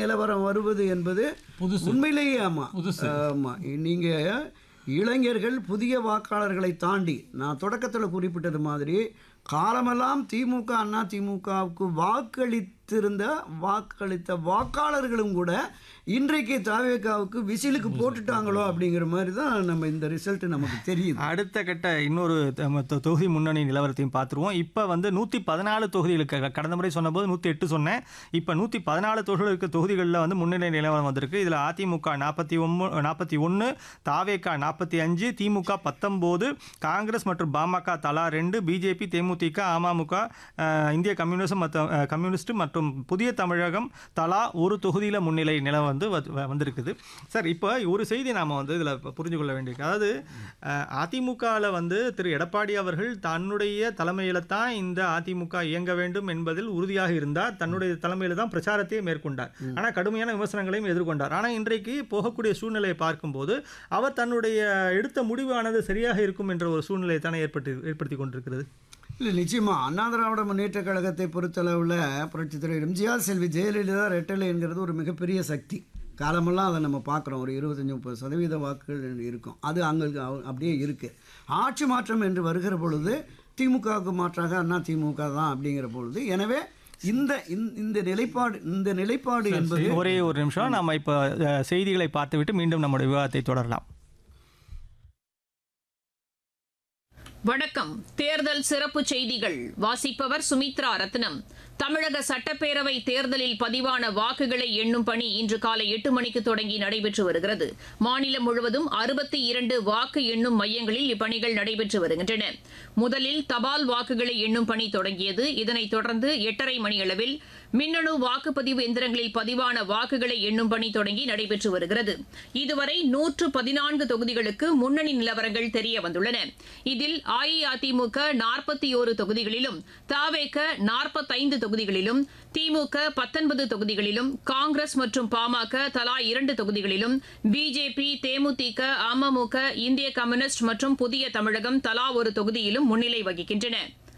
நிலவரம் வருவது என்பது புதுசு. உண்மையிலேயே ஆமா புதுசு. ஆமா நீங்க இளைஞர்கள் புதிய வாக்காளர்களை தாண்டி நான் தொடக்கத்தில் குறிப்பிட்டது மாதிரி காலமெல்லாம் திமுக அண்ணா திமுகவுக்கு வாக்களித்திருந்த வாக்களித்த வாக்காளர்களும் கூட இன்றைக்கு தாவேக்காவுக்கு விசிலுக்கு போட்டுட்டாங்களோ அப்படிங்கிற மாதிரி தான் நம்ம இந்த ரிசல்ட் நமக்கு தெரியுது அடுத்த கட்ட இன்னொரு த- தொ- தொகுதி முன்னணி நிலவரத்தையும் பார்த்துருவோம் இப்போ வந்து நூற்றி பதினாலு தொகுதிகளுக்கு க- கடந்த முறை சொன்னபோது நூற்றி எட்டு சொன்னேன் இப்போ நூற்றி பதினாலு தொகுதிகளுக்கு தொகுதிகளில் வந்து முன்னணி நிலவரம் வந்திருக்கு இதில் அதிமுக நாற்பத்தி ஒம்பு நாற்பத்தி ஒன்று தாவேகா நாற்பத்தி அஞ்சு திமுக பத்தொம்போது காங்கிரஸ் மற்றும் பாமக தலா ரெண்டு பிஜேபி தேமுதிக அமமுக அஹ், இந்திய கம்யூனிஸ்ட் மற்றும் அஹ், கம்யூனிஸ்ட் மற்றும் புதிய தமிழகம் தலா ஒரு தொகுதியில் முன்னிலை நில வந்து வ- வ- வந்திருக்குது சார் இப்போ ஒரு செய்தி நாம் வந்து இதில் புரிஞ்சு கொள்ள வேண்டியிருக்கு அதாவது அதிமுகவில் வந்து திரு எடப்பாடி அவர்கள் தன்னுடைய தலைமையில் தான் இந்த அதிமுக இயங்க வேண்டும் என்பதில் உறுதியாக இருந்தார் தன்னுடைய தலைமையில் தான் பிரச்சாரத்தையே மேற்கொண்டார் ஆனால் கடுமையான விமர்சனங்களையும் எதிர்கொண்டார் ஆனால் இன்றைக்கு போகக்கூடிய சூழ்நிலையை பார்க்கும்போது அவர் தன்னுடைய எடுத்த முடிவானது சரியாக இருக்கும் என்ற ஒரு சூழ்நிலையை தானே ஏற்பட்டு ஏற்படுத்தி கொண்டிருக்கிறது இல்லை நிச்சயமா அண்ணா திராவிட முன்னேற்ற கழகத்தை பொறுத்தளவில் புரட்சித் தலைவர் எம்ஜிஆர் செல்வி ஜெயலலிதா ரெட்டலைங்கிறது ஒரு மிகப்பெரிய சக்தி காலமெல்லாம் அதை நம்ம பார்க்குறோம் ஒரு இருபத்தஞ்சி முப்பது சதவீத வாக்குகள் இருக்கும் அது அங்கே அப்படியே இருக்குது ஆட்சி மாற்றம் என்று வருகிற பொழுது திமுகவுக்கு மாற்றாக அண்ணா திமுக தான் அப்படிங்கிற பொழுது எனவே இந்த இந்த- இந்த நிலைப்பாடு இந்த நிலைப்பாடு என்பது ஒரே ஒரு நிமிஷம் நம்ம இப்போ அஹ், செய்திகளை பார்த்துவிட்டு மீண்டும் நம்முடைய விவாதத்தை தொடரலாம் வணக்கம் தேர்தல் சிறப்பு செய்திகள் வாசிப்பவர் சுமித்ரா ரத்னம் தமிழக சட்டப்பேரவை தேர்தலில் பதிவான வாக்குகளை எண்ணும் பணி இன்று காலை எட்டு மணிக்கு தொடங்கி நடைபெற்று வருகிறது மாநிலம் முழுவதும் அறுபத்தி இரண்டு வாக்கு எண்ணும் மையங்களில் இப்பணிகள் நடைபெற்று வருகின்றன முதலில் தபால் வாக்குகளை எண்ணும் பணி தொடங்கியது இதனைத் தொடர்ந்து எட்டரை மணியளவில் மின்னணு வாக்குப்பதிவு எந்திரங்களில் பதிவான வாக்குகளை எண்ணும் பணி தொடங்கி நடைபெற்று வருகிறது இதுவரை நூற்று பதினான்கு தொகுதிகளுக்கு முன்னணி நிலவரங்கள் தெரிய வந்துள்ளன இதில் அஇஅதிமுக நாற்பத்தி ஓரு தொகுதிகளிலும் தாவேக நாற்பத்தைந்து தொகுதிகளிலும் திமுக பத்தொன்பது தொகுதிகளிலும் காங்கிரஸ் மற்றும் பாமக தலா இரண்டு தொகுதிகளிலும் பிஜேபி தேமுதிக அமமுக இந்திய கம்யூனிஸ்ட் மற்றும் புதிய தமிழகம் தலா ஒரு தொகுதியிலும் முன்னிலை வகிக்கின்றன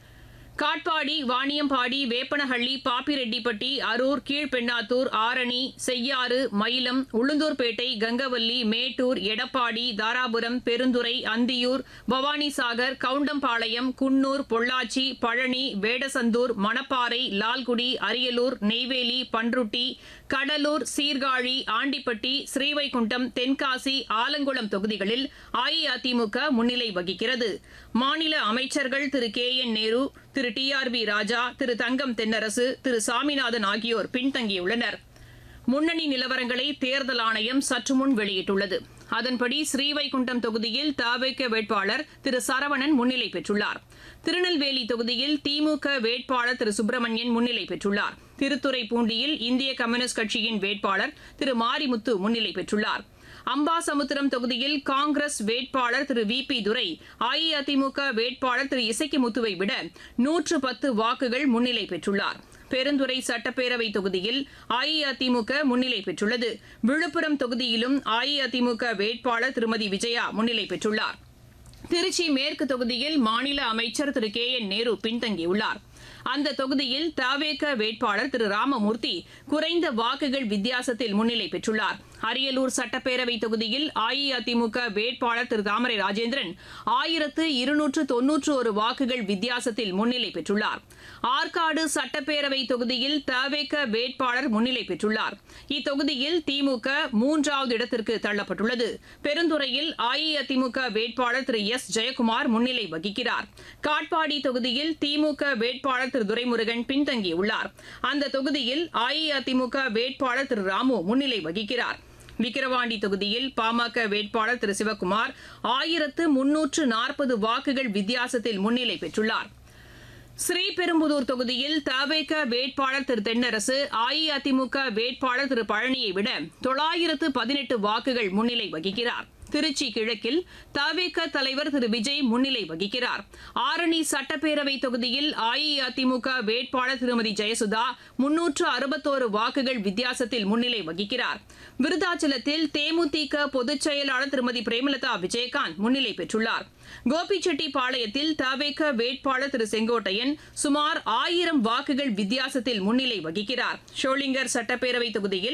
காட்பாடி வாணியம்பாடி வேப்பனஹள்ளி பாப்பிரெட்டிப்பட்டி அரூர் கீழ்பெண்ணாத்தூர் ஆரணி செய்யாறு மயிலம் உளுந்தூர்பேட்டை கங்கவல்லி மேட்டூர் எடப்பாடி தாராபுரம் பெருந்துறை அந்தியூர் பவானிசாகர் கவுண்டம்பாளையம் குன்னூர் பொள்ளாச்சி பழனி வேடசந்தூர் மணப்பாறை லால்குடி அரியலூர் நெய்வேலி பன்ருட்டி கடலூர் சீர்காழி ஆண்டிப்பட்டி ஸ்ரீவைகுண்டம் தென்காசி ஆலங்குளம் தொகுதிகளில் அஇஅதிமுக முன்னிலை வகிக்கிறது மாநில அமைச்சர்கள் Thiru K N Nehru Thiru T R B Raja Thiru Thangam Thennarasu Thiru Saminathan ஆகியோர் பின்தங்கியுள்ளனர் முன்னணி நிலவரங்களை தேர்தல் ஆணையம் சற்று முன் வெளியிட்டுள்ளது அதன்படி ஸ்ரீவைகுண்டம் தொகுதியில் தவேக வேட்பாளர் திரு சரவணன் முன்னிலை பெற்றுள்ளார் திருநெல்வேலி தொகுதியில் திமுக வேட்பாளர் திரு சுப்பிரமணியன் முன்னிலை பெற்றுள்ளார் திருத்துறைப்பூண்டியில் இந்திய கம்யூனிஸ்ட் கட்சியின் வேட்பாளர் திரு மாரிமுத்து முன்னிலை பெற்றுள்ளார் அம்பாசமுத்திரம் தொகுதியில் காங்கிரஸ் வேட்பாளர் திரு வி பி துரை அஇஅதிமுக வேட்பாளர் திரு இசக்கி முத்துவை விட நூற்று பத்து வாக்குகள் முன்னிலை பெற்றுள்ளார் பெருந்துறை சட்டப்பேரவை தொகுதியில் அஇஅதிமுக முன்னிலை பெற்றுள்ளது விழுப்புரம் தொகுதியிலும் அஇஅதிமுக வேட்பாளர் திருமதி விஜயா முன்னிலை பெற்றுள்ளார் திருச்சி மேற்கு தொகுதியில் மாநில அமைச்சர் திரு கே என் நேரு பின்தங்கியுள்ளார் அந்த தொகுதியில் தவேக வேட்பாளர் திரு ராமமூர்த்தி குறைந்த வாக்குகள் வித்தியாசத்தில் முன்னிலை பெற்றுள்ளார் அரியலூர் சட்டப்பேரவை தொகுதியில் அஇஅதிமுக வேட்பாளர் திரு தாமரை ராஜேந்திரன் ஆயிரத்து இருநூற்று தொன்னூற்று ஒரு வாக்குகள் வித்தியாசத்தில் முன்னிலை பெற்றுள்ளார் ஆற்காடு சட்டப்பேரவை தொகுதியில் தவேக வேட்பாளர் முன்னிலை பெற்றுள்ளார் இத்தொகுதியில் திமுக மூன்றாவது இடத்திற்கு தள்ளப்பட்டுள்ளது பெருந்துறையில் அஇஅதிமுக வேட்பாளர் திரு எஸ் ஜெயக்குமார் முன்னிலை வகிக்கிறார் காட்பாடி தொகுதியில் திமுக வேட்பாளர் திரு துரைமுருகன் பின்தங்கியுள்ளார் அந்த தொகுதியில் அஇஅதிமுக வேட்பாளர் திரு ராமு முன்னிலை வகிக்கிறார் விக்கிரவாண்டி தொகுதியில் பாமக வேட்பாளர் திரு சிவக்குமார் ஆயிரத்து முன்னூற்று நாற்பது வாக்குகள் வித்தியாசத்தில் முன்னிலை பெற்றுள்ளார் ஸ்ரீபெரும்புதூர் தொகுதியில் தவேக வேட்பாளர் திரு தென்னரசு அஇஅதிமுக வேட்பாளர் திரு பழனியை விட தொள்ளாயிரத்து பதினெட்டு வாக்குகள் முன்னிலை வகிக்கிறார் திருச்சி கிழக்கில் தவேக தலைவர் திரு விஜய் முன்னிலை வகிக்கிறார் ஆரணி சட்டப்பேரவை தொகுதியில் அஇஅதிமுக வேட்பாளர் திருமதி ஜெயசுதா முன்னூற்று அறுபத்தோரு வாக்குகள் வித்தியாசத்தில் முன்னிலை வகிக்கிறார் விருதாச்சலத்தில் தேமுதிக பொதுச் செயலாளர் திருமதி பிரேமலதா விஜயகாந்த் முன்னிலை பெற்றுள்ளார் கோபிச்செட்டிப்பாளையத்தில் தவேக வேட்பாளர் திரு செங்கோட்டையன் சுமார் ஆயிரம் வாக்குகள் வித்தியாசத்தில் முன்னிலை வகிக்கிறார் ஷோலிங்கர் சட்டப்பேரவை தொகுதியில்